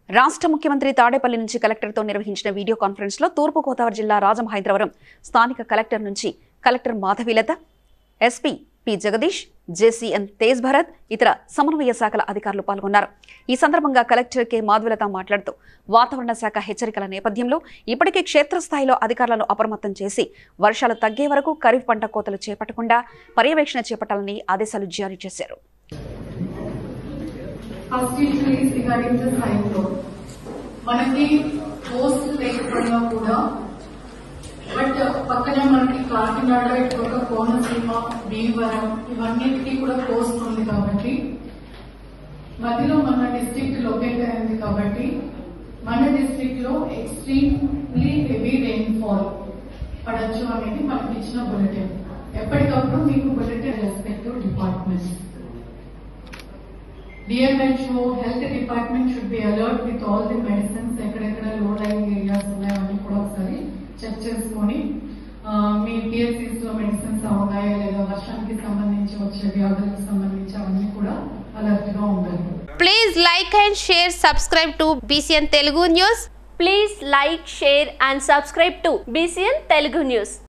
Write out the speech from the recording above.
రాష్ట్ర ముఖ్యమంత్రి తాడేపల్లి నుంచి కలెక్టర్తో నిర్వహించిన వీడియో కాన్ఫరెన్స్లో తూర్పుగోదావరి జిల్లా రాజమహేంద్రవరం స్థానిక కలెక్టర్ నుంచి collector Madhavilatha SP P Jagadish JC N Tej Bharat ఇతర సమన్వయ శాఖల అధికారులు పాల్గొన్నారు ఈ సందర్భంగా కలెక్టర్ కె మాధవీలత మాట్లాడుతూ వాతావరణ శాఖ హెచ్చరికల నేపథ్యంలో ఇప్పటికే క్షేత్రస్థాయిలో అధికారులను అప్రమత్తం చేసి వర్షాలు తగ్గే వరకు ఖరీఫ్ పంట కోతలు చేపట్టకుండా పర్యవేక్షణ చేపట్టాలని ఆదేశాలు జారీ చేశారు first issue is regarding the cyclone మనకి పోస్ట్ లేకపోయినా కూడా బట్ పక్కన మనకి కాకినాడ ఇటుక కోనసీమ భీమవరం ఇవన్నిటికీ కూడా కోస్ట్ ఉంది కాబట్టి మధ్యలో మన డిస్ట్రిక్ట్ లొకేట్ అయింది కాబట్టి మన డిస్ట్రిక్ట్ లో ఎక్స్ట్రీమ్లీ హెవీ రెయిన్ఫాల్ పడచ్చు అనేది మనకి ఇచ్చిన బులెటిన్ ఎప్పటికప్పుడు మీకు bulletin respective departments DMHO health department should be alert with all the medicines ఎక్కడెక్కడ లో లైన్ ఏరియాస్ ఉన్నాయో అన్ని కూడా ఒకసారి చెక్ చేసుకొని ఆ, మీ పిఎస్సీస్ లో మెడిసిన్స్ ఉన్నాయా లేదా వర్షానికి సంబంధించి వచ్చే వ్యాధులకు సంబంధించి అవన్నీ కూడా అలర్ట్ గా ఉండాలి Please like and share, subscribe to BCN Telugu News. Please like, share and subscribe to BCN Telugu News.